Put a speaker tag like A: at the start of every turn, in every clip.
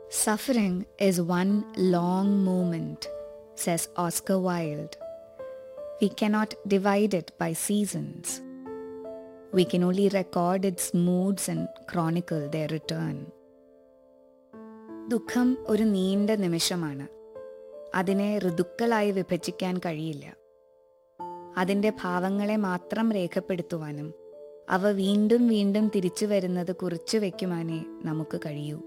A: Suffering is one long moment, says Oscar Wilde. We cannot divide it by seasons. We can only record its moods and chronicle their return. ദുഃഖം ഒരു നീണ്ട നിമിഷമാണ് അതിനെ ഋതുക്കളായി വിഭജിക്കാൻ കഴിയില്ല അതിൻ്റെ ഭാവങ്ങളെ മാത്രം രേഖപ്പെടുത്തുവാനും അവ വീണ്ടും വീണ്ടും തിരിച്ചു വരുന്നത് കുറിച്ചു വയ്ക്കുവാനേ നമുക്ക് കഴിയൂ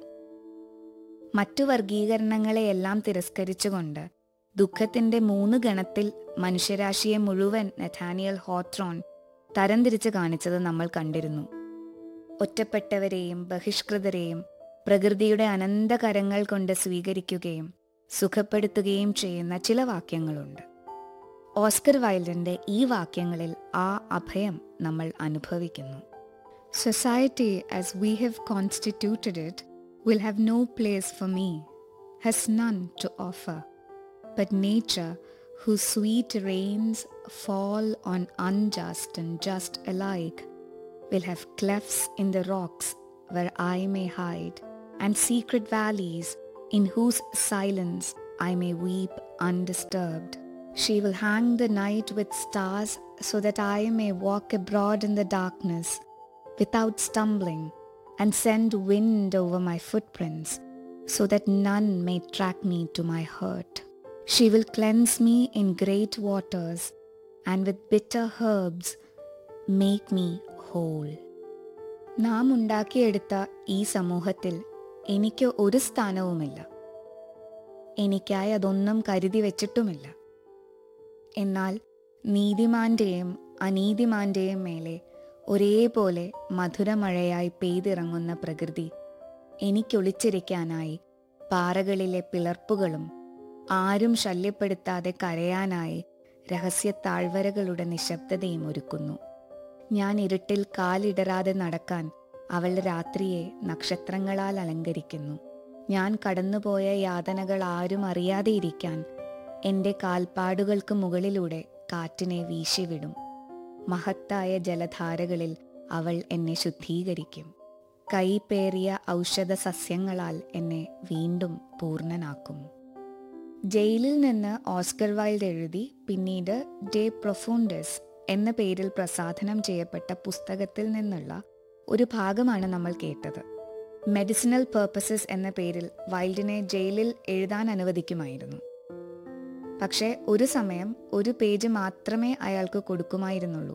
A: മറ്റു വർഗീകരണങ്ങളെയെല്ലാം തിരസ്കരിച്ചുകൊണ്ട് ദുഃഖത്തിന്റെ മൂന്ന് ഗണത്തിൽ മനുഷ്യരാശിയെ മുഴുവൻ നെഥാനിയൽ ഹോത്രോൺ തരംതിരിച്ച് കാണിച്ചത് നമ്മൾ കണ്ടിരുന്നു ഒറ്റപ്പെട്ടവരെയും ബഹിഷ്കൃതരെയും പ്രകൃതിയുടെ അനന്തകരങ്ങൾ കൊണ്ട് സ്വീകരിക്കുകയും സുഖപ്പെടുത്തുകയും ചെയ്യുന്ന ചില വാക്യങ്ങളുണ്ട് ഓസ്കർ വൈൽഡിന്റെ ഈ വാക്യങ്ങളിൽ ആ അഭയം നമ്മൾ അനുഭവിക്കുന്നു society as we have constituted it will have no place for me, has none to offer. But nature, whose sweet rains fall on unjust and just alike, will have clefts in the rocks where I may hide, and secret valleys in whose silence I may weep undisturbed. She will hang the night with stars so that I may walk abroad in the darkness without stumbling and send wind over my footprints so that none may track me to my hurt. She will cleanse me in great waters and with bitter herbs make me whole. നാം ഉണ്ടാക്കിയെടുത്ത ഈ സമൂഹത്തിൽ എനിക്ക് ഒരു സ്ഥാനവുമില്ല എനിക്കായി അതൊന്നും കരുതി വെച്ചിട്ടുമില്ല എന്നാൽ നീതിമാന്റെയും അനീതിമാന്റെയും മേലെ ഒരേപോലെ മധുരമഴയായി പെയ്തിറങ്ങുന്ന പ്രകൃതി എനിക്കൊളിച്ചിരിക്കാനായി പാറകളിലെ പിളർപ്പുകളും ആരും ശല്യപ്പെടുത്താതെ കരയാനായി രഹസ്യ താഴ്വരകളുടെ നിശബ്ദതയും ഒരുക്കുന്നു ഞാൻ ഇരുട്ടിൽ കാലിടരാതെ നടക്കാൻ അവൾ രാത്രിയെ നക്ഷത്രങ്ങളാൽ അലങ്കരിക്കുന്നു ഞാൻ കടന്നുപോയ യാതനകൾ ആരും അറിയാതെ ഇരിക്കാൻ എൻ്റെ കാൽപ്പാടുകൾക്ക് മുകളിലൂടെ കാറ്റിനെ വീശിവിടും മഹത്തായ ജലധാരകളിൽ അവൾ എന്നെ ശുദ്ധീകരിക്കും കൈപ്പേറിയ ഔഷധ സസ്യങ്ങളാൽ എന്നെ വീണ്ടും പൂർണ്ണനാക്കും ജയിലിൽ നിന്ന് ഓസ്കർ വൈൽഡ് എഴുതി പിന്നീട് ഡേ പ്രൊഫൂണ്ടസ് എന്ന പേരിൽ പ്രസാധനം ചെയ്യപ്പെട്ട പുസ്തകത്തിൽ നിന്നുള്ള ഒരു ഭാഗമാണ് നമ്മൾ കേട്ടത് മെഡിസിനൽ പേർപ്പസസ് എന്ന പേരിൽ വൈൽഡിനെ ജയിലിൽ എഴുതാൻ അനുവദിക്കുമായിരുന്നു പക്ഷേ ഒരു സമയം ഒരു പേജ് മാത്രമേ അയാൾക്ക് കൊടുക്കുമായിരുന്നുള്ളൂ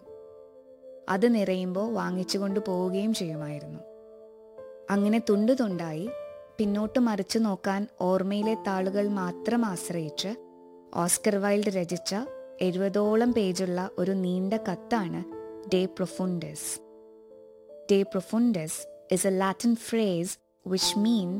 A: അത് നിറയുമ്പോൾ വാങ്ങിച്ചുകൊണ്ട് പോവുകയും ചെയ്യുമായിരുന്നു അങ്ങനെ തുണ്ടു തുണ്ടായി പിന്നോട്ട് മറിച്ചു നോക്കാൻ ഓർമ്മയിലെ താളുകൾ മാത്രം ആശ്രയിച്ച് ഓസ്കർ വൈൽഡ് രചിച്ച എഴുപതോളം പേജുള്ള ഒരു നീണ്ട കത്താണ് De Profundis De Profundis is a Latin phrase which means